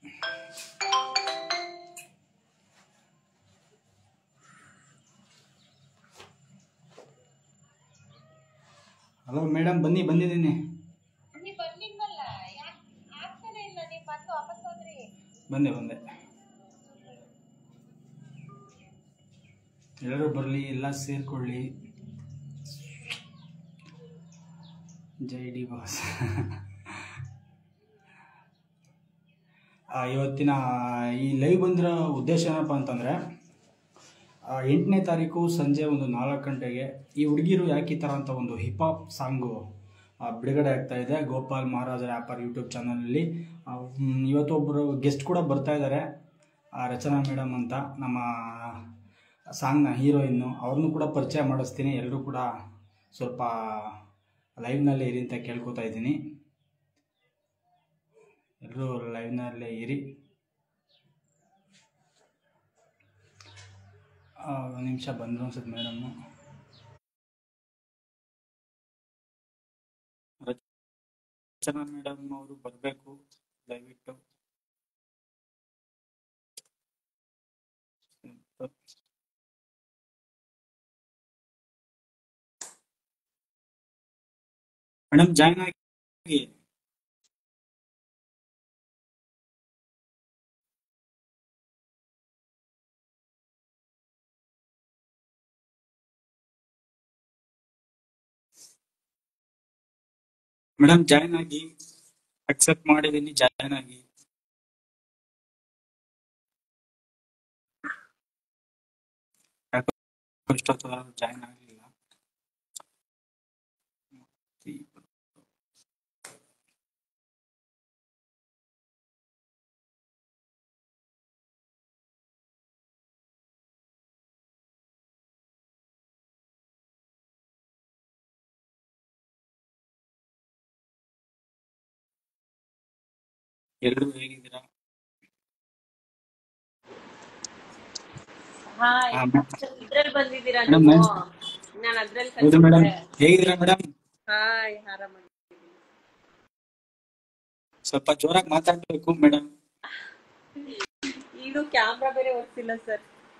Hello madam ಬನ್ನಿ ಬಂದಿದ್ದೀನಿ ನೀವ್ ಬಂದಿಲ್ವಲ್ಲ ಯಾಕ್ ಆಗ್ತಾನೆ ಇಲ್ಲ ನೀವ್ ಬಂದು ವಾಪಸ್ ಹೋದ್ರಿ ಬಂದೆ ಬಂದೆ ಎಲ್ಲರೂ ಬರಲಿ ಎಲ್ಲ ಸೇರ್ಕೊಳ್ಳಿ ಜೈ ಡಿ ಬಾಸ್ ಆ, ಇವತ್ತಿನ ಈ ಲೈವ್ ಬಂದಿರೋ ಉದ್ದೇಶ ಏನಪ್ಪ ಅಂತಂದರೆ ಎಂಟನೇ ತಾರೀಕು ಸಂಜೆ ಒಂದು ನಾಲ್ಕು ಗಂಟೆಗೆ ಈ ಹುಡುಗಿರು ಯಾಕೆ ಈ ಥರ ಅಂತ ಒಂದು ಹಿಪ್ ಹಾಪ್ ಸಾಂಗು ಆ, ಬಿಡುಗಡೆ ಆಗ್ತಾ ಇದೆ ಗೋಪಾಲ್ ಮಹಾರಾಜ ರ್ಯಾಪರ್ ಯೂಟ್ಯೂಬ್ ಚಾನಲಲ್ಲಿ ಇವತ್ತು ಒಬ್ಬರು ಗೆಸ್ಟ್ ಕೂಡ ಬರ್ತಾ ಇದ್ದಾರೆ ರಚನಾ ಮೇಡಮ್ ಅಂತ ನಮ್ಮ ಸಾಂಗ್ನ ಹೀರೋಯಿನ್ನು ಅವ್ರನ್ನೂ ಕೂಡ ಪರಿಚಯ ಮಾಡಿಸ್ತೀನಿ ಎಲ್ಲರೂ ಕೂಡ ಸ್ವಲ್ಪ ಲೈವ್ನಲ್ಲೇ ಇರಿ ಅಂತ ಕೇಳ್ಕೊತಾ ಇದ್ದೀನಿ ಎಲ್ಲರೂ ಲೈವ್ನಲ್ಲೇ ಇರಿ ಆ, ಒಂದು ನಿಮಿಷ ಬಂದರು ಅನ್ಸುತ್ತೆ ಮೇಡಮ್ಮು ರಚನಾ ಮೇಡಮ್ ಅವರು ಬರಬೇಕು ದಯವಿಟ್ಟು ಮೇಡಮ್ ಜಾಯ್ನ್ ಆಗಿ ಮೇಡಮ್ ಜಾಯ್ನ್ ಆಗಿ ಅಕ್ಸೆಪ್ಟ್ ಮಾಡಿದ್ದೀನಿ ಜಾಯ್ನ್ ಆಗಿ ಜಾಯ್ನ್ ಆಗಲಿಲ್ಲ ಎಲ್ಲರೂ ಹೇಗಿದ್ದೀರಾ ಹಾಯ್ ಆ, ಮ- ಇದ್ರಲ್ಲಿ ಬಂದಿದ್ದೀರಾ ಮೇಡಮ್, ನೀವು ನಾನು- ನಾನು ಅದ್ರಲ್ಲಿ ಹೌದು ಮೇಡಮ್ ಹೇಗಿದ್ದೀರಾ ಮೇಡಮ್ ಹಾಯ್ ಆರಾಮ ಸ್ವಲ್ಪ ಜೋರಾಗಿ ಮಾತಾಡ್ಬೇಕು ಮೇಡಮ್ ಇದು ಕ್ಯಾಮ್ರಾ ಬೇರೆ ಓಡಿಸಿಲ್ಲ ಸರ್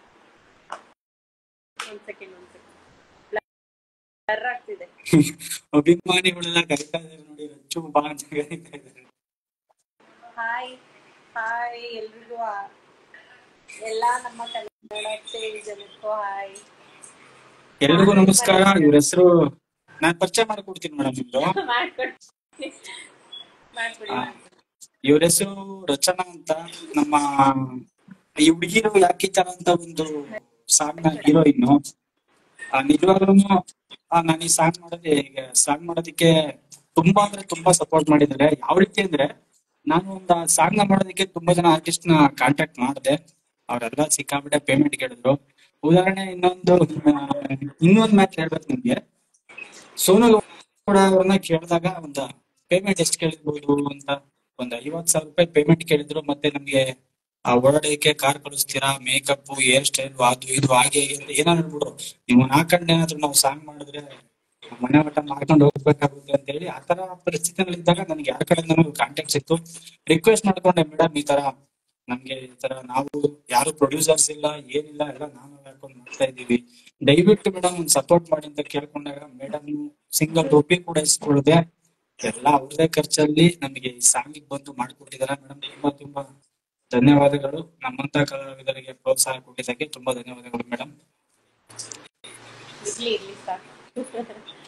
ಒಂದ್ ಸೆಕೆಂಡ್ ಒಂದ್ ಸೆಕೆಂಡ್ ಬ್ಲರ್ ಆಗ್ತಿದೆ ಅಭಿಮಾನಿಗಳೆಲ್ಲ ಕರಿತಾ ಇದಾರೆ ನೋಡಿ ರಚ್ಚು ಬಾ ಅಂತ ಕರಿತಾ ಇದಾರೆ ಹಾಯ್ ಹಾಯ್ ಎಲ್ರಿಗೂ ಆ- ಎಲ್ಲಾ ನಮ್ಮ ಕನ್ನಡ ಸೇರಿ ಜನಕ್ಕೂ ಹಾಯ್ ಎಲ್ರಿಗೂ ನಮಸ್ಕಾರ ಇವ್ರ ಹೆಸರು ನಾನ್ ಪರಿಚಯ ಮಾಡ್ಕೊಡ್ತೀನಿ ಮೇಡಮ್ ನಿಮ್ದು ಮಾಡ್ಕೊಡ್ತೀನಿ ಮಾಡ್ಕೊಡಿ ಆ. ಮಾಡ್ಕೊಡಿ. ಇವ್ರ ಹೆಸರು ರಚನಾ ಅಂತ ನಮ್ಮ ಈ ಹುಡುಗಿರು ಯಾಕೆ ಈ ತರ ಅಂತ ಒಂದು ಸಾಂಗ್ ನ ಹೀರೋಯಿನ್ ನಿಜವಾಗ್ಲೂ ನಾನು ಈ ಸಾಂಗ್ ಮಾಡೋದೇ ಸಾಂಗ್ ಮಾಡೋದಕ್ಕೆ ತುಂಬಾ ಅಂದ್ರೆ ತುಂಬಾ ಸಪೋರ್ಟ್ ಮಾಡಿದ್ದಾರೆ ಯಾವ ರೀತಿ ಅಂದ್ರೆ ನಾನು ಒಂದು ಸಾಂಗ್ ನ ಮಾಡೋದಕ್ಕೆ ತುಂಬಾ ಜನ ಆರ್ಟಿಸ್ಟ್ ನ ಕಾಂಟ್ಯಾಕ್ಟ್ ಮಾಡಿದೆ ಅವರೆಲ್ಲ ಸಿಕ್ಕಾಬಿಟ್ಟೆ ಪೇಮೆಂಟ್ ಕೇಳಿದ್ರು ಉದಾಹರಣೆ ಇನ್ನೊಂದು ಆ, ಇನ್ನೊಂದ್ ಮ್ಯಾಚ್ ಹೇಳ್ಬೇಕು ನಿಮ್ಗೆ ಸೋನು ಕೂಡ ಅವ್ರನ್ನ ಕೇಳಿದಾಗ ಒಂದು ಪೇಮೆಂಟ್ ಎಷ್ಟು ಕೇಳಿರ್ಬೋದು ಅಂತ ಒಂದ್ ಐವತ್ ಸಾವಿರ ರೂಪಾಯಿ ಪೇಮೆಂಟ್ ಕೇಳಿದ್ರು ಮತ್ತೆ ನಮ್ಗೆ ಆ ಓಡಾಡೋದಕ್ಕೆ ಕಾರ್ ಕಳಿಸ್ತೀರಾ ಮೇಕಪ್ ಹೇರ್ ಸ್ಟೈಲ್ ಅದು ಇದು ಹಾಗೆ ಹೀಗೆ ಅಂತ ಏನಾದ್ರು ಹೇಳ್ಬಿಡು ನೀವು ಹಾಕೊಂಡ್ ಏನಾದ್ರು ನಾವು ಸಾಂಗ್ ಮಾಡಿದ್ರೆ ಮನೆ ಮಠ ಮಾಡ್ಕೊಂಡು ಹೋಗ್ಬೇಕಾಗುತ್ತೆ ಅಂತ ಹೇಳಿ ಆ ತರ ಪರಿಸ್ಥಿತಿಗಳಿದ್ದಾಗ ನನಗೆ ಯಾರ ಕಡೆ ಕಾಂಟ್ಯಾಕ್ಟ್ ಸಿಕ್ತು ರಿಕ್ವೆಸ್ಟ್ ಮಾಡ್ಕೊಂಡೆ ಮೇಡಮ್ ಈ ತರ ನಮ್ಗೆ ಈ ತರ ನಾವು ಯಾರು ಪ್ರೊಡ್ಯೂಸರ್ಸ್ ಇಲ್ಲ ಏನಿಲ್ಲ ಎಲ್ಲ ನಾನು ಹಾಕೊಂಡು ಮಾಡ್ತಾ ಇದೀವಿ ದಯವಿಟ್ಟು ಮೇಡಮ್ ಒಂದ್ ಸಪೋರ್ಟ್ ಮಾಡಿ ಅಂತ ಕೇಳ್ಕೊಂಡಾಗ ಮೇಡಮ್ ಸಿಂಗಲ್ ರುಪಿ ಕೂಡ ಇಸ್ಕೊಳ್ಳದೆ ಎಲ್ಲ ಅವ್ರದೇ ಖರ್ಚಲ್ಲಿ ನಮಗೆ ಈ ಸಾಂಗಿಗೆ ಬಂದು ಮಾಡ್ಕೊಟ್ಟಿದ್ದಾರೆ ಮೇಡಮ್ ತುಂಬಾ ತುಂಬಾ ಧನ್ಯವಾದಗಳು ನಮ್ಮಂತ ಕಲಾವಿದರಿಗೆ ಪ್ರೋತ್ಸಾಹ ಕೊಟ್ಟಿದ್ದಕ್ಕೆ ತುಂಬಾ ಧನ್ಯವಾದಗಳು ಮೇಡಮ್ ಇರ್ಲಿ ಇರ್ಲಿ ಸಾಕು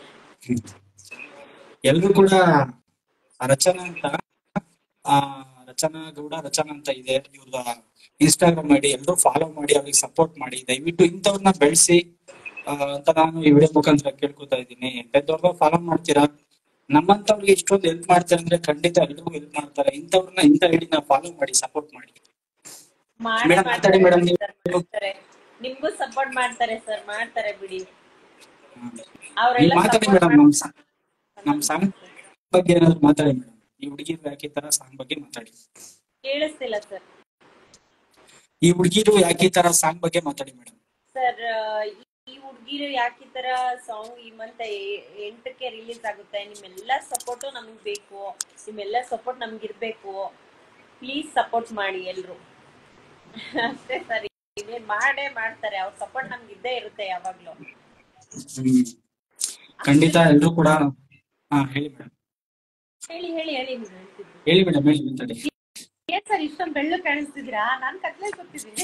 ಎಲ್ರು ಕೂಡ ರಚನಾ ಅಂತ ಆ ರಚನಾ ಗೌಡ ರಚನಾ ಅಂತ ಇದೆ ಇವ್ರ ಇನ್ಸ್ಟಾಗ್ರಾಮ್ ಮಾಡಿ ಎಲ್ರು ಫಾಲೋ ಮಾಡಿ ಅವ್ರಿಗೆ ಸಪೋರ್ಟ್ ಮಾಡಿ ದಯವಿಟ್ಟು ಇಂಥವ್ರನ್ನ ಬೆಳೆಸಿ ಅಂತ ನಾನು ಈ ವಿಡಿಯೋ ಮುಖಾಂತರ ಕೇಳ್ಕೊತಾ ಇದ್ದೀನಿ ಎಂತೆಂತವ್ರನ್ನ ಫಾಲೋ ಮಾಡ್ತೀರಾ ನಮ್ಮಂತವ್ರಿಗೆ ಇಷ್ಟೊಂದು ಹೆಲ್ಪ್ ಮಾಡ್ತಾರೆ ಅಂದ್ರೆ ಖಂಡಿತ ಎಲ್ರಿಗೂ ಹೆಲ್ಪ್ ಮಾಡ್ತಾರೆ ಇಂಥವ್ರನ್ನ ಇಂಥ ಐಡಿನ ಫಾಲೋ ಮಾಡಿ ಸಪೋರ್ಟ್ ಮಾಡಿ ಮಾಡೇ ಮೇಡಮ್ ಮಾತಾಡಿ ಮೇಡಮ್ ಮಾಡ್ತಾರೆ sir, ಮಾಡ್ತಾರೆ ನಿಮ್ಗೂ ಸಪೋರ್ಟ್ ಮಾಡ್ತಾರೆ ಸರ್ ಮಾಡ್ತಾರೆ ಬಿಡಿ ನೀವು ಅವರೆಲ್ಲ ಮಾತಾಡಿ ಮೇಡಮ್ ನಮ್ ಸಾ- ನಮ್ ಸಾಂಗ್ ಬಗ್ಗೆ ಏನಾದ್ರು ಮಾತಾಡಿ ಮೇಡಮ್ ಈ ಹುಡುಗಿರು ಯಾಕೆ ಈ ತರ ಸಾಂಗ್ ಬಗ್ಗೆ ಮಾತಾಡಿ ಕೇಳಿಸ್ತಿಲ್ಲ ಸರ್ ಈ ಹುಡುಗಿರು ಯಾಕೆ ಈ ತರ ಸಾಂಗ್ ಬಗ್ಗೆ ಮಾತಾಡಿ ಮೇಡಮ್ ಸರ್ ಈ ಹುಡ್ಗಿರು ಯಾಕೆ ಈ ತರ ಸಾಂಗ್ ಈ ಮಂತ್ ಎಂಟಕ್ಕೆ ರಿಲೀಸ್ ಆಗುತ್ತೆ ನಿಮ್ಮೆಲ್ಲ ಸಪೋರ್ಟು ನಮಗ್ ಬೇಕು ನಿಮ್ಮೆಲ್ಲ ಸಪೋರ್ಟ್ ನಮ್ಗಿರ್ಬೇಕು ಪ್ಲೀಸ್ ಸಪೋರ್ಟ್ ಮಾಡಿ ಎಲ್ರು ಅಷ್ಟೇ ಸರಿ ಇನ್ನೇನ್ ಮಾಡೇ ಮಾಡ್ತಾರೆ ಅವ್ರ ಸಪೋರ್ಟ್ ನಮ್ಗೆ ಇದ್ದೇ ಇರುತ್ತೆ ಯಾವಾಗ್ಲೂ ಹ್ಮ್ ಖಂಡಿತ ಎಲ್ರು ಕೂಡ ಹಾ ಹೇಳಿ ಮೇಡಮ್ ಹೇಳಿ ಹೇಳಿ ಹೇಳಿ ನೀವ್ ಹೇಳ್ತಿದ್ರಿ ಹೇಳಿ ಮೇಡಮ್ ಹೇಳಿ ಮಾತಾಡಿ ಏನ್ ಸರ್ ಇಷ್ಟೊಂದ್ ಬೆಳ್ಳು ಕಾಣಿಸ್ತಿದ್ರಾ ನಾನ್ ಕತ್ಲೆ ಕೂತಿದ್ದೀನಿ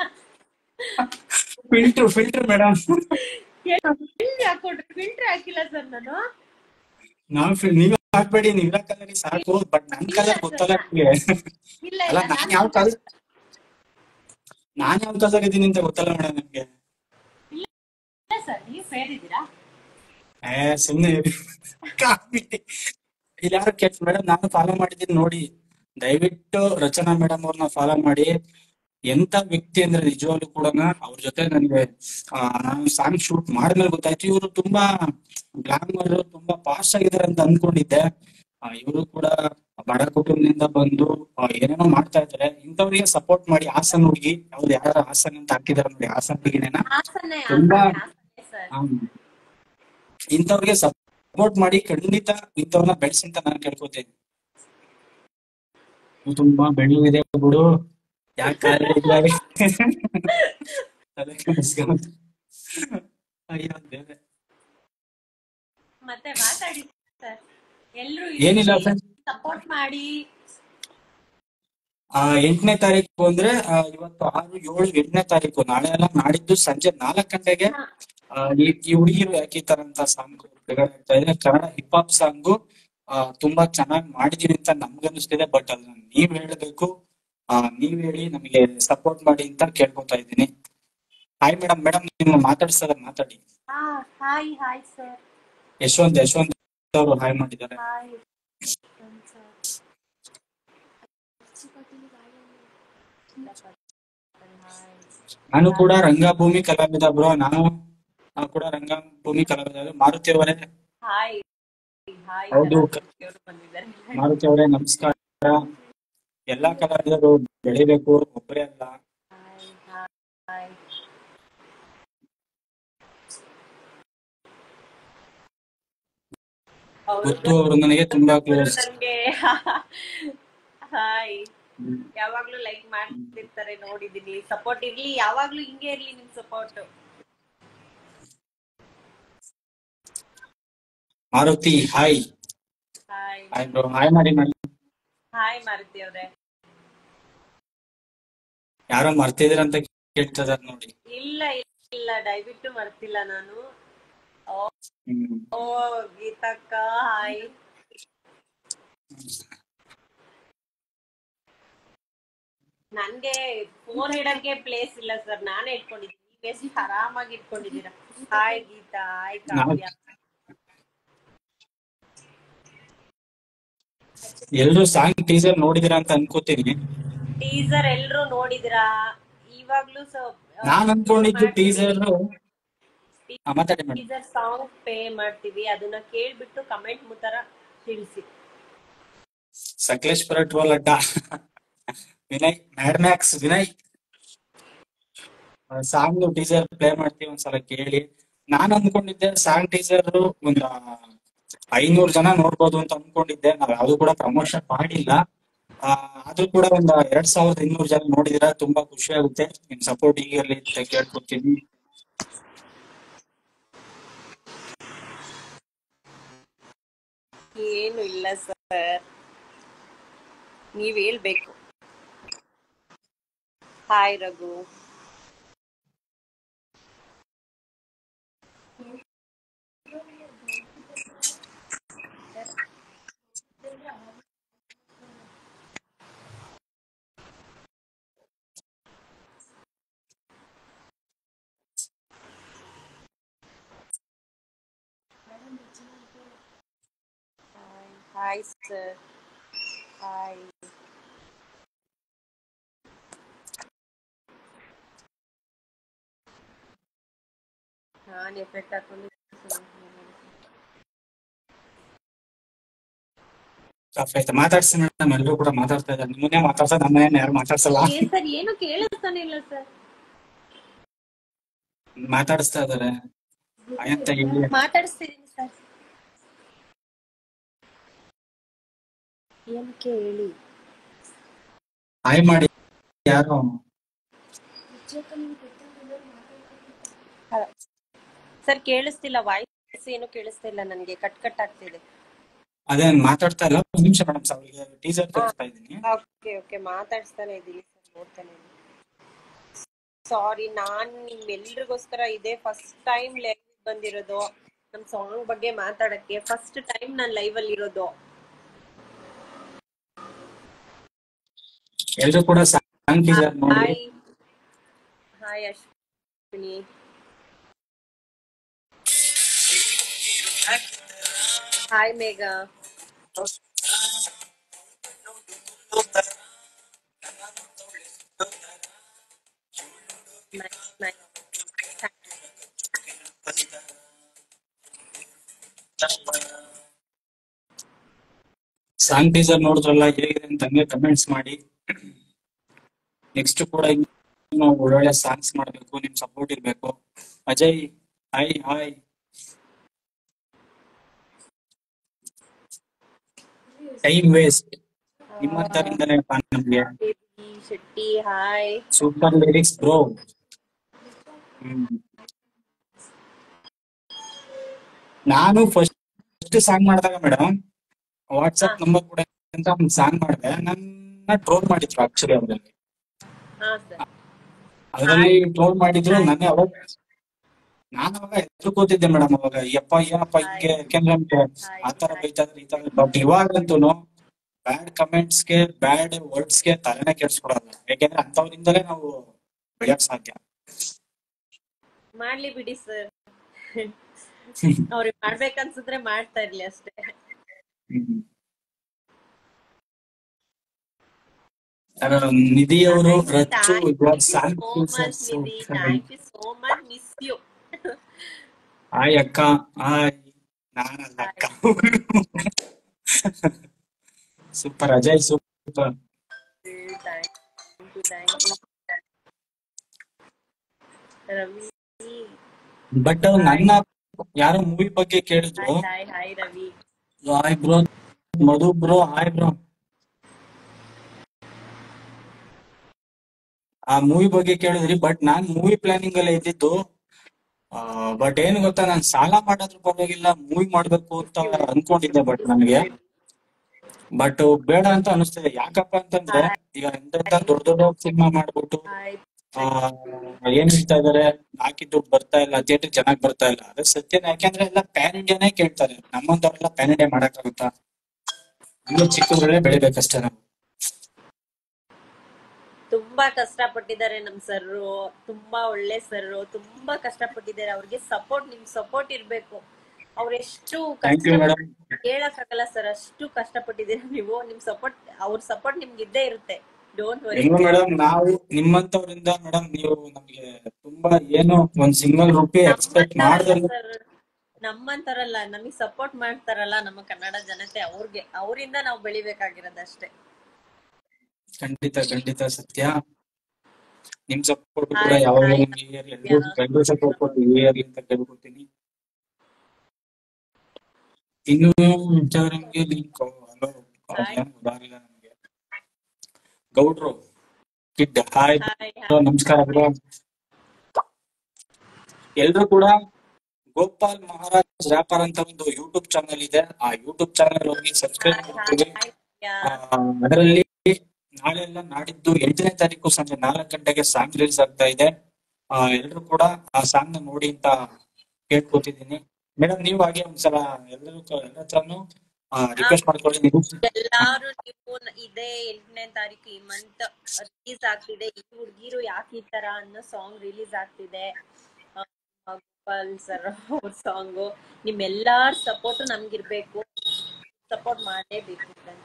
ಫಿಲ್ಟರ್ ಫಿಲ್ಟರ್ ಮೇಡಮ್ ಎಲ್ಲಿ ಹಾಕೊಟ್ರಿ ಫಿಲ್ಟರ್ ಹಾಕಿಲ್ಲ ಸರ್ ನಾನು ನಾವ್ ಫಿಲ್ ನೀವ್ ಹಾಕ್ಬೇಡಿ ನೀವ್ ಕಲರ್ ಸಾಕು ಬಟ್ ನನ್ ಕಲರ್ ಗೊತ್ತಲ್ಲ ನಿಮ್ಗೆ ಇಲ್ಲ ಅಲ್ಲ ಇಲ್ಲ ನಾನ್ ಯಾವ ಕಲರ್ ನಾನ್ ಯಾವ ಕಲರ್ ಇದೀನಿ ಅಂತ ಗೊತ್ತಲ್ಲ ಮೇಡಮ್ ನಿಮ್ಗೆ ಇಲ್ಲ ಸರ್ ನೀವ್ ಫೇರ್ ಇದ್ದೀರಾ ಏ ಸುಮ್ನೆ ಇರಿ. ಕಾಮಿಡಿ. ಇಲ್ಲಿ ಯಾರು ಕೆಟ್ಟ ಮೇಡಮ್ ನಾನು ಫಾಲೋ ಮಾಡಿದ್ದೀನಿ ನೋಡಿ ದಯವಿಟ್ಟು ರಚನಾ ಮೇಡಮ್ ಅವ್ರನ್ನ ಫಾಲೋ ಮಾಡಿ ಎಂತ ವ್ಯಕ್ತಿ ಅಂದ್ರೆ ನಿಜವಾಗ್ಲೂ ಕೂಡ ಅವ್ರ ಜೊತೆ ನನ್ಗೆ ಆ, ನಾನು ಸಾಂಗ್ ಶೂಟ್ ಮಾಡಿದ್ಮೇಲೆ ಗೊತ್ತಾಯ್ತು ಇವರು ತುಂಬಾ ಗ್ಲಾಮರ್ ತುಂಬಾ ಪಾಸ್ಟ್ ಆಗಿದ್ದಾರೆ ಅಂತ ಅನ್ಕೊಂಡಿದ್ದೆ ಇವರು ಕೂಡ ಬಡ ಕುಟುಂಬದಿಂದ ಬಂದು ಆ, ಏನೇನೋ ಮಾಡ್ತಾ ಇದ್ದಾರೆ ಇಂಥವ್ರಿಗೆ ಸಪೋರ್ಟ್ ಮಾಡಿ ಹಾಸನ್ ಹುಡುಗಿ ಅವ್ರು ಯಾರು ಹಾಸನ್ ಅಂತ ಹಾಕಿದಾರೆ ನೋಡಿ ಹಾಸನ್ ಹುಡುಗಿನೇನ ಹಾಸನೆ ತುಂಬಾ- ಹಾಸನೆ ಸರ್ ಹ್ಮ್. ಇಂಥವ್ರಿಗೆ ಸಪೋರ್ಟ್ ಮಾಡಿ ಖಂಡಿತ ಇಂಥವ್ರನ್ನ ಬೆಳೆಸಿ ಅಂತ ನಾನು ಕೇಳ್ಕೊತೀನಿ ನೀವು ತುಂಬಾ ಬೆಳೆಯುವಿದೆ ಬಿಡು ಯಾಕೆ ತಲೆ ಕೆಡಿಸ್ಕೊಂತ. ಅಯ್ಯೋ ದೇವ್ರೆ. ಮತ್ತೆ ಮಾತಾಡಿ ಸರ್ ಎಲ್ರು ಏನಿಲ್ಲ friends. ಸಪೋರ್ಟ್ ಮಾಡಿ ಆ ಎಂಟನೇ ತಾರೀಕು ಅಂದ್ರೆ ಆ, ಇವತ್ತು ಆರು ಏಳು ಎಂಟನೇ ತಾರೀಕು ನಾಳೆ ಎಲ್ಲ ನಾಡಿದ್ದು ಸಂಜೆ ನಾಲ್ಕು ಗಂಟೆಗೆ ಆ, ಈ ಈ ಹುಡುಗಿರು ಯಾಕೆ ಈ ತರ ಅಂತ ಸಾಂಗ್ ಆಗ್ತಾ ಇದೆ ಕನ್ನಡ ಹಿಪ್ ಹಾಪ್ ಸಾಂಗು ತುಂಬಾ ಚೆನ್ನಾಗಿ ಮಾಡಿದೀವಿ ಅಂತ ನಮ್ಗನ್ನಿಸ್ತಿದೆ ಬಟ್ ಅದನ್ನ ನೀವ್ ಹೇಳ್ಬೇಕು ಆ, ನೀವ್ ಹೇಳಿ ನಮಗೆ ಸಪೋರ್ಟ್ ಮಾಡಿ ಅಂತ ಕೇಳ್ಕೊತಾ ಇದ್ದೀನಿ ಹಾಯ್ ಮೇಡಮ್ ಮೇಡಮ್ ನಿಮ್ಮ ಮಾತಾಡ್ಸದ ಮಾತಾಡಿ ಹಾ hi hi sir Yashwant Yashwant ಅವರು ಹಾಯ್ ಮಾಡಿದ್ದಾರೆ ಹಾಯ್ ನಾನು ಕೂಡ ರಂಗಭೂಮಿ ಕಲಾವಿದ ಬ್ರೋ ನಾನು ನಾನು ಕೂಡ ರಂಗಭೂಮಿ ಕಲಾವಿದ ಮಾರುತಿ ಅವರೇ ಹಾಯ್ ಹಾಯ್ ಹೌದು. ಬಂದಿದ್ದಾರೆ ಮಾರುತಿ ಅವರೇ ನಮಸ್ಕಾರ ಎಲ್ಲಾ ಕಲಾವಿದರು ಬೆಳಿಬೇಕು ಒಬ್ಬರೇ ಅಲ್ಲ ಹಾಯ್ ಹಾಯ್ ಗೊತ್ತು ಅವರು ನನಗೆ ತುಂಬಾ ಕ್ಲೋಸ್ ನನ್ಗೆ ಹಾಯ್ ಯಾವಾಗ್ಲೂ ಲೈಕ್ ಮಾಡ್ತಿರ್ತಾರೆ ನೋಡಿದೀನಿ ಸಪೋರ್ಟ್ ಇರ್ಲಿ ಯಾವಾಗ್ಲೂ ಹಿಂಗೆ ಇರ್ಲಿ ನಿಮ್ support Maruti hi hi hi bro hi ಮಾಡಿ ಮಾಡಿ ಹಾಯ್ ಮಾರುತಿ ಅವ್ರೆ ಯಾರೋ ಮರ್ತಿದ್ರ ಅಂತ ಕೇಳ್ತದಾರ ನೋಡಿ ಇಲ್ಲ ಇಲ್ಲ ದಯವಿಟ್ಟು ಮರ್ತಿಲ್ಲ ನಾನು ಓ ಹ್ಮ್ ಓ ಗೀತಕ್ಕ ಹಾಯ್ ನನ್ಗೆ ಫೋನ್ ಇಡಕ್ಕೆ ಪ್ಲೇಸ್ ಇಲ್ಲ ಸರ್ ನಾನೇ ಇಟ್ಕೊಂಡಿದ್ದೀನಿ ನೀವ್ ಎಷ್ಟು ಆರಾಮಾಗಿ ಇಟ್ಕೊಂಡಿದ್ದೀರಾ ಹಾಯ್ ಗೀತಾ ಹಾಯ್ ಕಾವ್ಯ ಎಲ್ರು ಸಾಂಗ್ ಟೀಸರ್ ನೋಡಿದಿರಾ ಅಂತ ಅನ್ಕೋತೀನಿ ಟೀಸರ್ ಎಲ್ರು ನೋಡಿದಿರಾ ಇವಾಗ್ಲೂ ನಾನ್ ಅನ್ಕೊಂಡಿದ್ದು ಟೀಸರ್ ಮಾತಾಡಿ ಮೇಡಮ್ ಟೀಸರ್ ಸಾಂಗ್ ಪೇ ಮಾಡ್ತೀವಿ ಅದನ್ನ ಕೇಳ್ಬಿಟ್ಟು ಕಮೆಂಟ್ ಮುತರ ತಿಳಿಸಿ ಸಕಲೇಶ್ಪುರ ಟ್ರೋಲ್ ಅಡ್ಡ Vinay Mad Max Vinay song teaser play ಮಾಡ್ತೀವಿ ಒಂದ್ಸಲ ಕೇಳಿ ನಾನ್ ಅನ್ಕೊಂಡಿದ್ದೆ ಸಾಂಗ್ ಟೀಸರ್ ಒಂದ್ ಐನೂರ್ ಜನ ನೋಡ್ಬೋದು ಅಂತ ಅನ್ಕೊಂಡಿದ್ದೆ ನಾವ್ ಯಾವ್ದು ಕೂಡ ಪ್ರಮೋಷನ್ ಮಾಡಿಲ್ಲ ಆ, ಆದ್ರೂ ಕೂಡ ಒಂದ್ ಎರಡ್ ಸಾವಿರದ ಇನ್ನೂರು ಜನ ನೋಡಿದಿರ ತುಂಬಾ ಖುಷಿ ಆಗುತ್ತೆ ನಿಮ್ ಸಪೋರ್ಟ್ ಹೀಗೆ ಇರ್ಲಿ ಅಂತ ಕೇಳ್ಕೊತೀನಿ ಏನು ಇಲ್ಲ ಸರ್ ನೀವ್ ಹೇಳ್ಬೇಕು hi Raghu hi sir hi ನಾನು ಎಫೆಕ್ಟ್ ಹಾಕೊಂಡು ಆಯ್ತು ಮಾತಾಡ್ಸಿ ಮೇಡಮ್ ಎಲ್ರು ಕೂಡ ಮಾತಾಡ್ತಾ ಇದ್ದಾರೆ ನಿಮ್ಮನ್ನೇ ಮಾತಾಡ್ಸೋದು ನಮ್ಮನ್ನ ಯಾರು ಮಾತಾಡ್ಸಲ್ಲ ಏನ್ ಸರ್ ಏನು ಕೇಳಿಸ್ತಾನೆ ಇಲ್ಲ ಸರ್ ಮಾತಾಡಿಸ್ತಾ ಇದಾರೆ ಅಂತ ಹೇಳಿ ಮಾತಾಡಿಸ್ತಿದ್ದೀನಿ ಸರ್ ಏನಕ್ಕೆ ಹೇಳಿ ಹಾಯ್ ಮಾಡಿ ಯಾರು ಸರ್ ಕೇಳಿಸ್ತಿಲ್ಲ ವಾಯ್ಸ್ ಏನು ಕೇಳಿಸ್ತಿಲ್ಲ ನನಗೆ ಕಟ್ ಕಟ್ ಆಗ್ತಿದೆ ಅದೇ ಮಾತಾಡ್ತಾ ಇಲ್ಲ ಒಂದ್ ನಿಮಿಷ ಮೇಡಮ್ ಅವರಿಗೆ ಟೀಸರ್ ತೋರಿಸ್ತಾ ಇದ್ದೀನಿ ಓಕೆ ಓಕೆ ಮಾತಾಡ್ಸ್ತಾನೆ ಇದ್ದೀನಿ ಸರ್ ನೋಡ್ತಾನೆ ಇದ್ದೀನಿ ಸಾರಿ ನಾನ್ ನಿಮ್ಮೆಲ್ರಿಗೋಸ್ಕರ ಇದೇ ಫಸ್ಟ್ ಟೈಮ್ ಲೈವ್ ಬಂದಿರೋದು ನಮ್ ಸಾಂಗ್ ಬಗ್ಗೆ ಮಾತಾಡಕ್ಕೆ ಫಸ್ಟ್ ಟೈಮ್ ನಾನ್ ಲೈವ್ ಅಲ್ಲಿ ಇರೋದು ಎಲ್ರು ಕೂಡ ಸಾಂಗ್ ಟೀಸರ್ ನೋಡಿ hi hi Ashwini hi Megha nice nice song teaser ನೋಡಿದ್ರಲ್ಲ ಹೇಗಿದೆ ಅಂತ ಹಂಗೆ ಕಮೆಂಟ್ಸ್ ಮಾಡಿ ನೆಕ್ಸ್ಟ್ ಕೂಡ ಇನ್ನು ಒಳ್ಳೊಳ್ಳೆ ಸಾಂಗ್ಸ್ ಮಾಡ್ಬೇಕು ನಿಮ್ ಸಪೋರ್ಟ್ ಇರ್ಬೇಕು Ajay hi hi time waste ನಿಮ್ಮಂತರಿಂದನೇ ನಮ್ಗೆ Devi Shetty hi super lyrics bro ನಾನು ಫಸ್ಟ್ ಸಾಂಗ್ ಮಾಡಿದಾಗ ಮೇಡಮ್ ವಾಟ್ಸ್ಆಪ್ ನಂಬರ್ ಕೂಡ ಅಂತ ಒಂದು ಸಾಂಗ್ ಮಾಡಿದೆ ನನ್ನ ಟ್ರೋಲ್ ಮಾಡಿದ್ರು ಆಕ್ಚುಲಿ ಅವರಲ್ಲಿ ಹಾ ಸರ್ ಅದರಲ್ಲಿ ಟ್ರೋಲ್ ಮಾಡಿದ್ರು ನಾನೇ ಅವಾಗ ನಾನು ಅವಾಗ ಹೆದರ್ಕೋತಿದ್ದೆ ಮೇಡಮ್ ಅವಾಗ ಯಪ್ಪ ಏನಪ್ಪ ಹಿಂಗೆ ಯಾಕೆಂದ್ರೆ ಆತರ ಬೈತಾದ್ರೆ ಈ ತರ ಬಟ್ ಇವಾಗಂತೂ ಬ್ಯಾಡ್ ಕಮೆಂಟ್ಸ್ ಗೆ ಬ್ಯಾಡ್ ವರ್ಡ್ಸ್ ಗೆ ತಲೆನೇ ಕೆಡ್ಸ್ಕೊಡಲ್ಲ ಯಾಕೆಂದ್ರೆ ಅಂತವ್ರಿಂದಲೇ ನಾವು ಬೆಳೆಯಕ್ ಸಾಧ್ಯ ಮಾಡ್ಲಿ ಬಿಡಿ ಸರ್ ಅವ್ರಿಗೆ ಮಾಡ್ಬೇಕನ್ಸಿದ್ರೆ ಮಾಡ್ತಾ ಇರ್ಲಿ ಅಷ್ಟೇ ಹ್ಮ್. ಯಾರು ನಿಧಿ ಅವರು ರಚ್ಚು ಇವಾಗ song so much Nidhi thank you so much miss you hi ಅಕ್ಕ ಹಾಯ್ ನಾನಲ್ಲ ಅಕ್ಕ super Ajay super thank you thank you Ravi but ನನ್ನ ಯಾರೋ ಮೂವಿ ಬಗ್ಗೆ ಕೇಳಿದ್ರು hi hi Ravi hi bro Madhu bro hi bro ಆ ಮೂವಿ ಬಗ್ಗೆ ಕೇಳಿದ್ರಿ ಬಟ್ ನಾನ್ ಮೂವಿ ಪ್ಲಾನಿಂಗ್ ಅಲ್ಲೇ ಇದ್ದಿದ್ದು ಬಟ್ ಏನು ಗೊತ್ತಾ ನಾನ್ ಸಾಲ ಮಾಡೋದ್ರ ಪರವಾಗಿಲ್ಲ ಮೂವಿ ಮಾಡ್ಬೇಕು ಅಂತ ಅನ್ಕೊಂಡಿದ್ದೆ ಬಟ್ ನನಗೆ ಬಟ್ ಬೇಡ ಅಂತ ಅನಿಸ್ತಿದೆ ಯಾಕಪ್ಪ ಅಂತಂದ್ರೆ ಈಗ ಎಂತೆಂತ ದೊಡ್ಡ ದೊಡ್ಡ ಸಿನಿಮಾ ಮಾಡ್ಬಿಟ್ಟು ಹಾಯ್ ಆ, ಏನ್ ಹೇಳ್ತಾ ಇದಾರೆ ಹಾಕಿದ್ ದುಡ್ಡು ಬರ್ತಾ ಇಲ್ಲ ಥಿಯೇಟರ್ ಚೆನ್ನಾಗ್ ಬರ್ತಾ ಇಲ್ಲ ಅದೇ ಸತ್ಯನ ಯಾಕೆಂದ್ರೆ ಎಲ್ಲ ಪ್ಯಾನ್ ಇಂಡಿಯಾನೇ ಕೇಳ್ತಾರೆ ನಮ್ಮಂತವ್ರೆಲ್ಲ ಪ್ಯಾನ್ ಇಂಡಿಯಾ ಮಾಡಕ್ಕಾಗುತ್ತಾ ಇನ್ನು ಚಿಕ್ಕದ್ರಲ್ಲೇ ಬೆಳಿಬೇಕಷ್ಟೇ ನಾವು ತುಂಬಾ ಕಷ್ಟಪಟ್ಟಿದ್ದಾರೆ ನಮ್ ಸರ್ ತುಂಬಾ ಒಳ್ಳೆ ಸರ್ ತುಂಬಾ ಕಷ್ಟಪಟ್ಟಿದ್ದಾರೆ ಅವ್ರಿಗೆ ಸಪೋರ್ಟ್ ನಿಮ್ ಸಪೋರ್ಟ್ ಇರ್ಬೇಕು ಅವ್ರ ಎಷ್ಟು ಥ್ಯಾಂಕ್ ಯು ಮೇಡಮ್ ಹೇಳಕ್ಕಾಗಲ್ಲ ಸರ್ ಅಷ್ಟು ಕಷ್ಟಪಟ್ಟಿದ್ದೀರಾ ನೀವು ನಿಮ್ ಸಪೋರ್ಟ್ ಅವ್ರ ಸಪೋರ್ಟ್ ನಿಮ್ಗೆ ಇದ್ದೇ ಇರುತ್ತೆ ಡೋಂಟ್ ವರಿ ಹೆಂಗೋ ಮೇಡಮ್ ನಾವು ನಿಮ್ಮಂತವ್ರಿಂದ ಮೇಡಮ್ ನೀವು ನಮ್ಗೆ ತುಂಬಾ ಏನು ಒಂದ್ ಸಿಂಗಲ್ ರುಪಿ ಎಕ್ಸ್ಪೆಕ್ಟ್ ಮಾಡ್ದಂಗೆ ಸರ್ ನಮ್ಮಂತರಲ್ಲ ನಮಗ್ ಸಪೋರ್ಟ್ ಮಾಡ್ತಾರಲ್ಲ ನಮ್ಮ ಕನ್ನಡ ಜನತೆ ಅವ್ರಿಗೆ ಅವರಿಂದ ನಾವು ಬೆಳಿಬೇಕಾಗಿರೋದಷ್ಟೇ ಖಂಡಿತ ಖಂಡಿತ ಸತ್ಯ ನಿಮ್ ಸಪೋರ್ಟ್ ಕೂಡ Hi, ಯಾವಾಗಲೂ hi. ನಿಮ್ಗೆ ಎಲ್ರು ಎಲ್ರು ಸಪೋರ್ಟ್ ಕೊಟ್ಟು ಇರ್ಲಿ ಅಂತ ಕೇಳ್ಕೊತೀನಿ ಇನ್ನು ಇನ್ಸ್ಟಾಗ್ರಾಮ್ಗೆ ಲಿಂಕ್ ಹಲೋ Hi. ಉದಾರಿಲ್ಲ ನಮ್ಗೆ ಗೌಡ್ರು ಕಿಡ್ ಹಾಯ್ ಹಾಯ್ ಬ್ರೋ, ನಮಸ್ಕಾರ ಬ್ರೋ ಎಲ್ರು ಕೂಡ ಗೋಪಾಲ್ ಮಹಾರಾಜ್ ರ್ಯಾಪರ್ ಅಂತ ಒಂದು ಯೂಟ್ಯೂಬ್ ಚಾನಲ್ ಇದೆ ಆ ಯೂಟ್ಯೂಬ್ ಚಾನಲ್ ಹೋಗಿ ಸಬ್ಸ್ಕ್ರೈಬ್ ಮಾಡ್ತೀವಿ ಅದರಲ್ಲಿ ನಾಳೆ ಎಲ್ಲ ನಾಡಿದ್ದು ಎಂಟನೇ ತಾರೀಕು ಸಂಜೆ ನಾಲ್ಕು ಗಂಟೆಗೆ ಸಾಂಗ್ ರಿಲೀಸ್ ಆಗ್ತಾ ಇದೆ ಆ ಎಲ್ರು ಕೂಡ ಆ ಸಾಂಗ್ ನ ನೋಡಿ ಅಂತ ಕೇಳ್ಕೊತಿದ್ದೀನಿ ಮೇಡಮ್ ನೀವು ಹಾಗೆ ಒಂದ್ಸಲ ಎಲ್ಲರೂ ಎಲ್ಲ ಹತ್ರನು ರಿಕ್ವೆಸ್ಟ್ ಮಾಡ್ಕೊಳ್ಳಿ ನೀವು ಎಲ್ಲಾರು ನೀವು ನ- ಇದೇ ಎಂಟನೇ ತಾರೀಕು ಈ ಮಂತ್ ರಿಲೀಸ್ ಆಗ್ತಿದೆ ಈ ಹುಡ್ಗಿರು ಯಾಕೆ ಈ ತರ ಅನ್ನೋ ಸಾಂಗ್ ರಿಲೀಸ್ ಆಗ್ತಿದೆ ಆ, ಗೋಪಾಲ್ ಸರ್ ಅವ್ರ ಸಾಂಗು ನಿಮ್ಮೆಲ್ಲಾರ ಸಪೋರ್ಟ್ ನಮ್ಗಿರ್ಬೇಕು ಸಪೋರ್ಟ್ ಮಾಡಲೇಬೇಕು friends.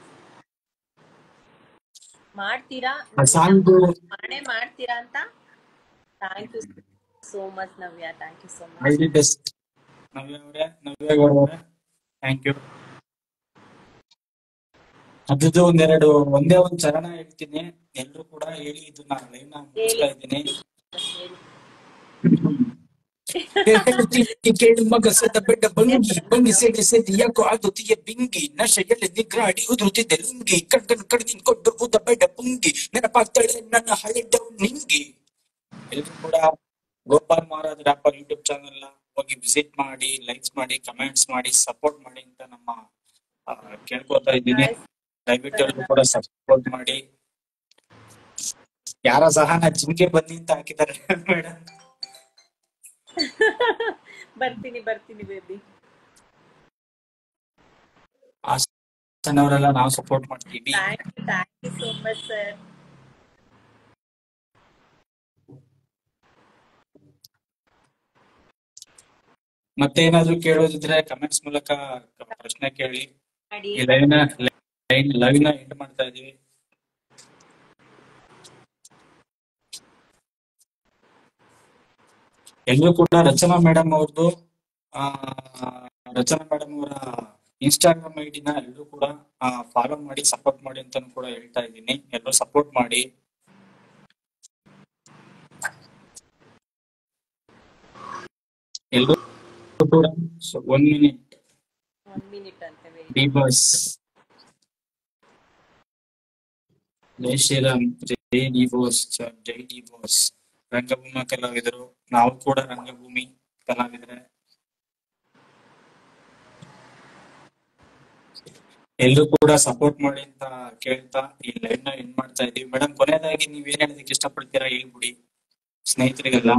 ಮಾಡ್ತೀರಾ ಆ ಸಾಂಗ್ ಮಾಡೇ ಮಾಡ್ತೀರಾ ಅಂತ thank you so much Navya thank you so much all the best Navya ಅವರೇ ನವ್ಯ ಗೌಡ ಅವರೇ ಥ್ಯಾಂಕ್ ಯು ಅದ್ರದ್ದು ಒಂದೆರಡು ಒಂದೇ ಒಂದ್ ಚರಣ ಹೇಳ್ತೀನಿ ಎಲ್ರು ಕೂಡ ಹೇಳಿ ಇದನ್ನ ಲೈವ್ ನ ಮುಗಿಸ್ತಾ ಇದ್ದೀನಿ ಹೇಳ್ತೀನಿ ಕೇಳು ಮಗ ಸದ ಬೆಡ್ಡ ಬಂಗಿ ಬಂಗಿ ಸೆಡಿ ಸೆಡಿ ಯಾಕೋ ಆದುತಿಯ ಬಿಂಗಿ ನಶೆಯಲ್ಲಿ ನಿಗ್ರಾಡಿ ಉದುರುತ್ತಿದ್ದೆ ಲುಂಗಿ ಕಡ್ಕನ್ ಕಡ್ದಿನ್ ಕೊಟ್ಟು ಉದ ಬೆಡ್ಡ ಪುಂಗಿ ನೆನಪಾಗ್ತಾಳೆ ನನ್ನ ಹಳೆ ಡೌನ್ ನಿಂಗಿ ಎಲ್ರು ಕೂಡ Gopal Maharaj rapper YouTube channel ಹೋಗಿ ವಿಸಿಟ್ ಮಾಡಿ ಲೈಕ್ಸ್ ಮಾಡಿ ಕಮೆಂಟ್ಸ್ ಮಾಡಿ ಸಪೋರ್ಟ್ ಮಾಡಿ ಅಂತ ನಮ್ಮ ಆ, ಕೇಳ್ಕೊತಾ ಇದ್ದೀನಿ ದಯವಿಟ್ಟು ಎಲ್ರು ಕೂಡ ಸಪೋರ್ಟ್ ಮಾಡಿ ಯಾರ ಸಹನ ಜಿಂಕೆ ಬನ್ನಿ ಅಂತ ಹಾಕಿದ್ದಾರೆ ಮೇಡಮ್ ಬರ್ತೀನಿ ಬರ್ತೀನಿ ಬೇಬಿ ಅವರೆಲ್ಲ ನಾವು ಸಪೋರ್ಟ್ ಮಾಡ್ತೀವಿ thank you thank you so much sir ಮತ್ತೆ ಏನಾದ್ರು ಕೇಳೋದಿದ್ರೆ ಕಮೆಂಟ್ಸ್ ಮೂಲಕ ಪ್ರಶ್ನೆ ಕೇಳಿ ಮಾಡಿ ಈ ಲೈವ್ ನ ಲೈನ್ ಲೈವ್ ನ ಎಂಡ್ ಮಾಡ್ತಾ ಇದೀವಿ ಎಲ್ಲರೂ ಕೂಡ ರಚನಾ ಮೇಡಮ್ ಅವ್ರದ್ದು ಆ ರಚನಾ ಮೇಡಮ್ ಅವರ ಇನ್ಸ್ಟಾಗ್ರಾಮ್ ಐಡಿನ ಎಲ್ಲರೂ ಕೂಡ ಫಾಲೋ ಮಾಡಿ ಸಪೋರ್ಟ್ ಮಾಡಿ ಅಂತಾನು ಕೂಡ ಹೇಳ್ತಾ ಇದ್ದೀನಿ ಎಲ್ಲರೂ ಸಪೋರ್ಟ್ ಮಾಡಿ ಎಲ್ಲರೂ ಕೂಡ ಒನ್ ಮಿನಿಟ್ ಒನ್ ಮಿನಿಟ್ ಅಂತ wait. ಡಿ ಬಾಸ್ ಜೈ ಶ್ರೀರಾಮ್ ಜೈ ಡಿ ಬಾಸ್ ಜೈ ಡಿ ಬಾಸ್ ರಂಗಭೂಮಿ ಕಲಾವಿದರು ನಾವು ಕೂಡ ರಂಗಭೂಮಿ ಕಲಾವಿದರೆ ಎಲ್ಲರೂ ಕೂಡ ಸಪೋರ್ಟ್ ಮಾಡಿ ಅಂತ ಕೇಳ್ತಾ ಈ ಲೈವ್ ನ ಎಂಡ್ ಮಾಡ್ತಾ ಇದೀವಿ ಮೇಡಮ್ ಕೊನೆಯದಾಗಿ ನೀವ್ ಏನ್ ಹೇಳೋದಕ್ಕೆ ಇಷ್ಟಪಡ್ತೀರಾ ಹೇಳ್ಬಿಡಿ ಸ್ನೇಹಿತರಿಗೆಲ್ಲ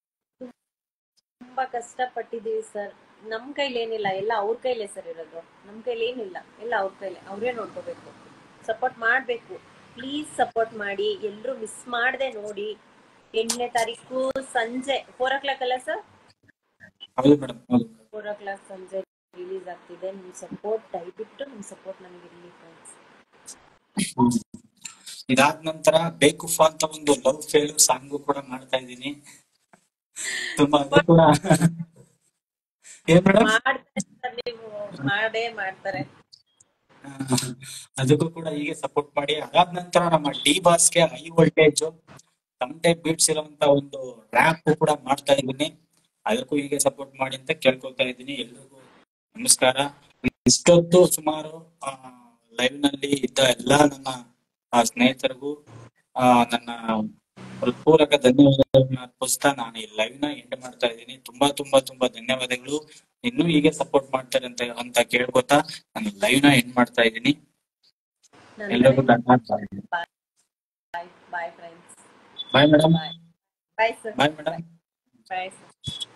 ತುಂಬಾ ಕಷ್ಟಪಟ್ಟಿದೀವಿ ಸರ್ ನಮ್ ಕೈಲಿ ಏನಿಲ್ಲ ಎಲ್ಲ ಅವ್ರ ಕೈಲೇ ಸರ್ ಇರೋದು ನಮ್ ಕೈಲಿ ಏನಿಲ್ಲ ಎಲ್ಲ ಅವ್ರ ಕೈಲೇ ಅವ್ರೇ ನೋಡ್ಕೋಬೇಕು ಸಪೋರ್ಟ್ ಮಾಡ್ಬೇಕು ಪ್ಲೀಸ್ ಸಪೋರ್ಟ್ ಮಾಡಿ ಎಲ್ರು ಮಿಸ್ ಮಾಡದೆ ನೋಡಿ ಎಂಟನೇ ತಾರೀಕು ಸಂಜೆ ಫೋರ್ ಓ ಕ್ಲಾಕ್ ಅಲ್ಲ ಸರ್ ಹೌದು ಮೇಡಮ್ ಹೌದು ಫೋರ್ ಓ ಕ್ಲಾಕ್ ಸಂಜೆ ರಿಲೀಸ್ ಆಗ್ತಿದೆ ನಿಮ್ ಸಪೋರ್ಟ್ ದಯವಿಟ್ಟು ನಿಮ್ ಸಪೋರ್ಟ್ ನಮಗೆ ಇರಲಿ ಫ್ರೆಂಡ್ಸ್ ಹ್ಮ್. ಇದಾದ ನಂತರ ಬೇಕುಫ ಅಂತ ಒಂದು ಲವ್ ಫೇಲು ಸಾಂಗು ಕೂಡ ಮಾಡ್ತಾ ಇದ್ದೀನಿ ತುಂಬಾ ಅದು ಕೂಡ ಏನ್ ಮೇಡಮ್ ಮಾಡ್ತಾರೆ ಸರ್ ನೀವು ಮಾಡೇ ಮಾಡ್ತಾರೆ ಅದಕ್ಕೂ ಕೂಡ ಹೀಗೆ ಸಪೋರ್ಟ್ ಮಾಡಿ ಅದಾದ ನಂತರ ನಮ್ಮ ಡಿ ಬಾಸ್ಗೆ ಹೈ ವೋಲ್ಟೇಜ್ ತಮಟೆ ಬೀಟ್ಸ್ ಇರುವಂತ ಒಂದು ರ್ಯಾಪ್ ಕೂಡ ಮಾಡ್ತಾ ಇದ್ದೀನಿ ಅದಕ್ಕೂ ಹೀಗೆ ಸಪೋರ್ಟ್ ಮಾಡಿ ಅಂತ ಕೇಳ್ಕೊತಾ ಇದ್ದೀನಿ ಎಲ್ರಿಗೂ ನಮಸ್ಕಾರ ಇಷ್ಟೊತ್ತು ಸುಮಾರು ಲೈವ್ ನಲ್ಲಿ ಇದ್ದ ಎಲ್ಲಾ ನನ್ನ ಆ, ಸ್ನೇಹಿತರಿಗೂ ಆ, ನನ್ನ ಹೃತ್ಪೂರ್ವಕ ಧನ್ಯವಾದಗಳನ್ನ ಅರ್ಪಿಸ್ತಾ ನಾನು ಈ ಲೈವ್ ನ ಎಂಡ್ ಮಾಡ್ತಾ ಇದ್ದೀನಿ ತುಂಬಾ ತುಂಬಾ ತುಂಬಾ ಧನ್ಯವಾದಗಳು ಇನ್ನೂ ಹೀಗೆ ಸಪೋರ್ಟ್ ಮಾಡ್ತಾರೆ ಅಂತ ಅಂತ ಕೇಳ್ಕೊತಾ ನಾನು ಲೈವ್ ನ ಎಂಡ್ ಮಾಡ್ತಾ ಇದ್ದೀನಿ ಎಲ್ಲರಿಗೂ ಧನ್ಯವಾದ bye bye friends bye madam bye bye sir bye madam bye sir